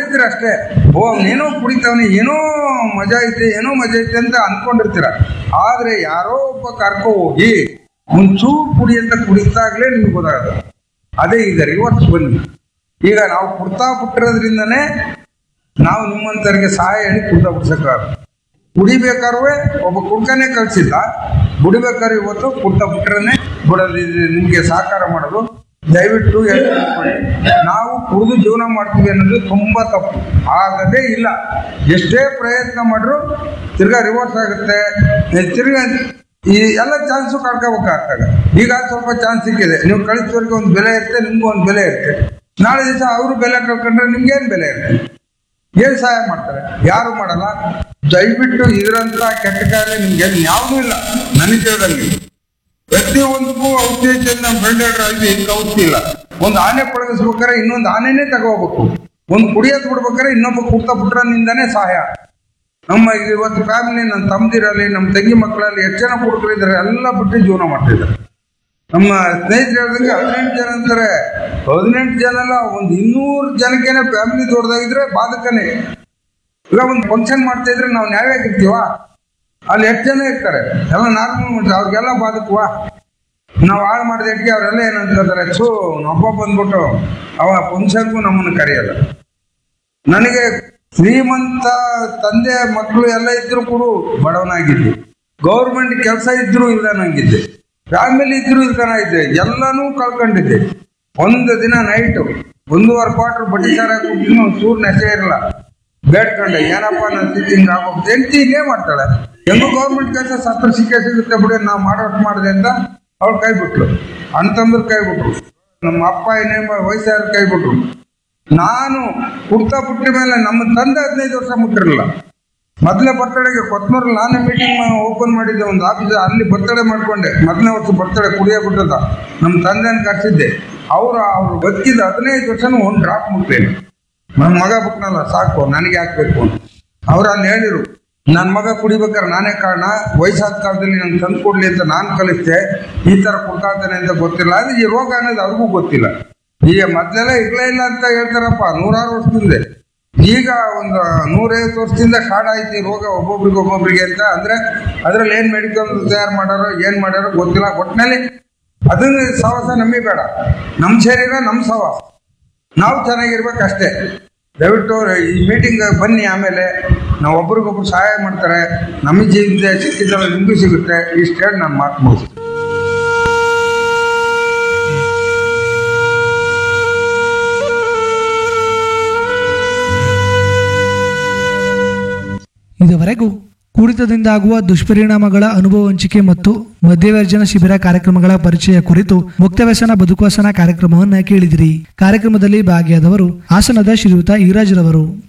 ನೋಡಿರ್ತೀರ ಅಷ್ಟೇ ಓ ಅವನೇನೋ ಕುಡಿತಾವನೆ ಏನೋ ಮಜಾ ಐತೆ ಏನೋ ಮಜಾ ಐತೆ ಅಂತ ಅನ್ಕೊಂಡಿರ್ತೀರ ಆದ್ರೆ ಯಾರೋ ಒಬ್ಬ ಕರ್ಕೊ ಹೋಗಿ ಒಂಚೂರು ಕುಡಿ ಅಂತ ಕುಡಿತಾಗ್ಲೇ ನಿಮ್ಗೆ ಗೊತ್ತಾಗುತ್ತೆ ಅದೇ ಈಗ ರಿವರ್ಸ್ ಬನ್ನಿ ಈಗ ನಾವು ಕುಡ್ತಾ ಬಿಟ್ಟಿರೋದ್ರಿಂದನೇ ನಾವು ನಿಮ್ಮಂತರಿಗೆ ಸಹಾಯ ಹೇಳಿ ಕುಡ್ತಾ ಬಿಡ್ಸಕ್ಕಾಗ ಕುಡಿಬೇಕಾದ್ರೆ ಒಬ್ಬ ಕುಡ್ಕನೇ ಕಳ್ಸಿಲ್ಲ ಬಿಡ್ಬೇಕಾದ್ರೆ ಇವತ್ತು ಕುಡ್ತಾ ಬಿಟ್ರನೆ ಬಿಡೋದು ಇದು ನಿಮ್ಗೆ ಸಹಕಾರ ಮಾಡೋದು ದಯವಿಟ್ಟು ಹೇಳ್ಕೊಳ್ಳಿ ನಾವು ಕುಡಿದು ಜೀವನ ಮಾಡ್ತೀವಿ ಅನ್ನೋದು ತುಂಬಾ ತಪ್ಪು ಆಗದೇ ಇಲ್ಲ ಎಷ್ಟೇ ಪ್ರಯತ್ನ ಮಾಡ್ರು ತಿರ್ಗಾ ರಿವರ್ಸ್ ಆಗುತ್ತೆ ಏ, ತಿರ್ಗಾ ಈ ಎಲ್ಲ ಚಾನ್ಸು ಕಳ್ಕೋಬೇಕಾಗ್ತದೆ ಈಗ ಸ್ವಲ್ಪ ಚಾನ್ಸ್ ಸಿಕ್ಕಿದೆ ನೀವು ಕಳಿಸೋರಿಗೆ ಒಂದು ಬೆಲೆ ಇರುತ್ತೆ ನಿಮ್ಗೂ ಒಂದು ಬೆಲೆ ಇರುತ್ತೆ ನಾಳೆ ದಿವಸ ಅವರು ಬೆಲೆ ಕಳ್ಕೊಂಡ್ರೆ ನಿಮ್ಗೇನು ಬೆಲೆ ಇರುತ್ತೆ ಏನ್ ಸಹಾಯ ಮಾಡ್ತಾರೆ ಯಾರು ಮಾಡಲ್ಲ ದಯವಿಟ್ಟು ಇದರಂತ ಕೆಟ್ಟ ಕಾರ್ಯ ನಿಮ್ಗೆ ಯಾವುದೂ ಇಲ್ಲ ನನಗೆ ತಿಳಿದಂಗೆ ಪ್ರತಿಯೊಂದಕ್ಕೂ ಔಷಧಿ ಐತೆ ಅಂತ ನಮ್ಮ ಫ್ರೆಂಡ್ ಹೇಳ್ರೆ ಇದು ಹಿಂಗೆ ಔಷಧಿ ಇಲ್ಲ ಒಂದು ಆನೆ ಪಳಗಿಸ್ಬೇಕಾದ್ರೆ ಇನ್ನೊಂದು ಆನೆನೇ ತಗೋಬೇಕು ಒಂದು ಕುಡಿಯೋದು ಬಿಡ್ಬೇಕಾದ್ರೆ ಇನ್ನೊಬ್ಬ ಕುಡ್ತಾ ಬಿಟ್ರನಿಂದನೇ ಸಹಾಯ ನಮ್ಮ ಈಗ ಇವತ್ತು ಫ್ಯಾಮಿಲಿ ನನ್ನ ತಮ್ಮದಿರಲ್ಲಿ ನಮ್ಮ ತಂಗಿ ಮಕ್ಕಳಲ್ಲಿ ಎಷ್ಟು ಜನ ಕುಡುಕರಿದ್ದಾರೆ ಎಲ್ಲ ಬಿಟ್ಟು ಜೀವನ ಮಾಡ್ತಿದ್ದಾರೆ ನಮ್ಮ ಸ್ನೇಹಿತರು ಹೇಳ್ದಂಗೆ ಹದಿನೆಂಟು ಜನ ಅಂತಾರೆ ಹದಿನೆಂಟು ಜನ ಅಲ್ಲ ಒಂದು ಇನ್ನೂರು ಜನಕ್ಕೇನೆ ಫ್ಯಾಮಿಲಿ ದೊಡ್ಡದಾಗಿದ್ರೆ ಬಾಧಕನೇ ಈಗ ಒಂದು ಫಂಕ್ಷನ್ ಮಾಡ್ತಾ ಇದ್ರೆ ನಾವು ನ್ಯಾಯವಾಗಿರ್ತೀವ ಅಲ್ಲಿ ಎಷ್ಟು ಜನ ಇರ್ತಾರೆ ಎಲ್ಲ ನಾರ್ಮಲ್ ಮಾಡ್ತಾರೆ ಅವ್ರಿಗೆಲ್ಲ ಬಾಧಕವಾ ನಾವು ಹಾಳು ಮಾಡಿದ ಇಟ್ಗೆ ಅವರೆಲ್ಲ ಏನಂತಾರೆ ಸೊ ಹಬ್ಬ ಬಂದ್ಬಿಟ್ಟು ಅವ ಫಂಕ್ಷನ್ಗೂ ನಮ್ಮನ್ನು ಕರೆಯಲ್ಲ ನನಗೆ ಶ್ರೀಮಂತ ತಂದೆ ಮಕ್ಕಳು ಎಲ್ಲ ಇದ್ರು ಕೂಡ ಬಡವನಾಗಿದ್ದೆ ಗೌರ್ಮೆಂಟ್ ಕೆಲಸ ಇದ್ರು ಇಲ್ಲದಂಗಿದ್ದೆ ಫ್ಯಾಮಿಲಿ ಇದ್ರು ಇಲ್ದನ ಇದ್ದೆ ಎಲ್ಲನೂ ಕಳ್ಕೊಂಡಿದ್ದೆ ಒಂದು ದಿನ ನೈಟು ಒಂದೂವರೆ ಕ್ವಾರ್ಟರ್ ಬಡ್ಡಿ ಸಾರ ಕೊಟ್ಟಿನ ಒಂದು ಚೂರು ನೆಸೆ ಇರಲ್ಲ ಬೇಡ್ಕೊಂಡೆ ಏನಪ್ಪ ನನ್ನ ಸ್ಥಿತಿ ಹಿಂಗೆ ಆಗೋಗ್ತದೆ ಹೆಂಡತಿ ಹಿಂಗೇ ಮಾಡ್ತಾಳೆ ಹೆಂಗು ಗೌರ್ಮೆಂಟ್ ಕೆಲಸ ಸತ್ರ ಸಿಕ್ಕೇ ಸಿಗುತ್ತೆ ಬಿಡಿ ನಾವು ಮಾಡೋಷ್ಟು ಮಾಡಿದೆ ಅಂತ ಅವ್ಳು ಕೈ ಬಿಟ್ಲು ಅಣ್ತಂದ್ರೆ ಕೈ ಬಿಟ್ರು ನಮ್ಮ ಅಪ್ಪ ಏನೇ ವಯಸ್ಸಾದ ಕೈ ಬಿಟ್ರು ನಾನು ಹುಡ್ತಾ ಬಿಟ್ಟ ಮೇಲೆ ನಮ್ಮ ತಂದೆ ಹದಿನೈದು ವರ್ಷ ಮುಟ್ಟಿರಲಿಲ್ಲ ಮೊದಲೇ ಬರ್ತಡೆಗೆ ಕೊತ್ನೂರಲ್ಲಿ ನಾನೇ ಮೀಟಿಂಗ್ ಓಪನ್ ಮಾಡಿದ್ದೆ ಒಂದು ಆಫೀಸ್ ಅಲ್ಲಿ ಬರ್ತಡೆ ಮಾಡ್ಕೊಂಡೆ ಮೊದಲನೇ ವರ್ಷ ಬರ್ತಡೆ ಕುಡಿಯೋ ಬಿಟ್ಟದ ನಮ್ಮ ತಂದೆನ ಕರ್ಸಿದ್ದೆ ಅವರು ಅವ್ರು ಬದುಕಿದ ಹದಿನೈದು ವರ್ಷನೂ ಒಂದು ಡ್ರಾಪ್ ಮುಟ್ಟಲಿಲ್ಲ ನನ್ನ ಮಗ ಬಿಟ್ನಲ್ಲ ಸಾಕು ನನಗೆ ಹಾಕ್ಬೇಕು ಅಂತ ಅವ್ರು ಅಲ್ಲಿ ಹೇಳಿರು ನನ್ನ ಮಗ ಕುಡಿಬೇಕಾದ್ರೆ ನಾನೇ ಕಾರಣ ವಯಸ್ಸಾದ ಕಾಲದಲ್ಲಿ ನಂಗೆ ತಂದು ಕೊಡ್ಲಿ ಅಂತ ನಾನು ಕಲಿಸ್ದೆ ಈ ಥರ ಕುಡ್ಕಾತಾನೆ ಅಂತ ಗೊತ್ತಿಲ್ಲ ಅದು ಈ ರೋಗ ಅನ್ನೋದು ಅವ್ರಿಗೂ ಗೊತ್ತಿಲ್ಲ ಈಗ ಮೊದಲೆಲ್ಲ ಇರ್ಲೇ ಇಲ್ಲ ಅಂತ ಹೇಳ್ತಾರಪ್ಪ ನೂರಾರು ವರ್ಷದಿಂದ ಈಗ ಒಂದು ನೂರೈವತ್ತು ವರ್ಷದಿಂದ ಸ್ಟಾರ್ಟ್ ಆಯ್ತು ಈ ರೋಗ ಒಬ್ಬೊಬ್ರಿಗೆ ಒಬ್ಬೊಬ್ರಿಗೆ ಅಂತ ಅಂದ್ರೆ ಅದ್ರಲ್ಲಿ ಏನ್ ಮೆಡಿಕಲ್ ತಯಾರು ಮಾಡಾರೋ ಏನ್ ಮಾಡ್ಯಾರೋ ಗೊತ್ತಿಲ್ಲ ಒಟ್ಟಿನಲ್ಲಿ ಅದನ್ನ ಸವಾಸ ನಮಗೆ ಬೇಡ ನಮ್ಮ ಶರೀರ ನಮ್ಮ ಸವಾಸ ನಾವು ಚೆನ್ನಾಗಿರ್ಬೇಕಷ್ಟೇ ದಯವಿಟ್ಟು ಈ ಮೀಟಿಂಗ್ ಬನ್ನಿ ಆಮೇಲೆ ನಾವು ಒಬ್ರಿಗೊಬ್ರು ಸಹಾಯ ಮಾಡ್ತಾರೆ ನಮ್ಮ ಜೀವಿತ ಸಿಕ್ಕಿದ್ದಲ್ಲ ನಿಮಗೂ ಸಿಗುತ್ತೆ ಇಷ್ಟು ಹೇಳಿ ನಾನು ಮಾತು ಮುಗಿಸ್ತೀನಿ ಇದುವರೆಗೂ ಕುಡಿತದಿಂದ ಆಗುವ ದುಷ್ಪರಿಣಾಮಗಳ ಅನುಭವ ಹಂಚಿಕೆ ಮತ್ತು ಮಧ್ಯವರ್ಜನ ಶಿಬಿರ ಕಾರ್ಯಕ್ರಮಗಳ ಪರಿಚಯ ಕುರಿತು ಮುಕ್ತವ್ಯಸನ ಬದುಕುವಸನ ಕಾರ್ಯಕ್ರಮವನ್ನ ಕೇಳಿದಿರಿ ಕಾರ್ಯಕ್ರಮದಲ್ಲಿ ಭಾಗಿಯಾದವರು ಹಾಸನದ ಶ್ರೀಯುತ ಈರಾಜ್ರವರು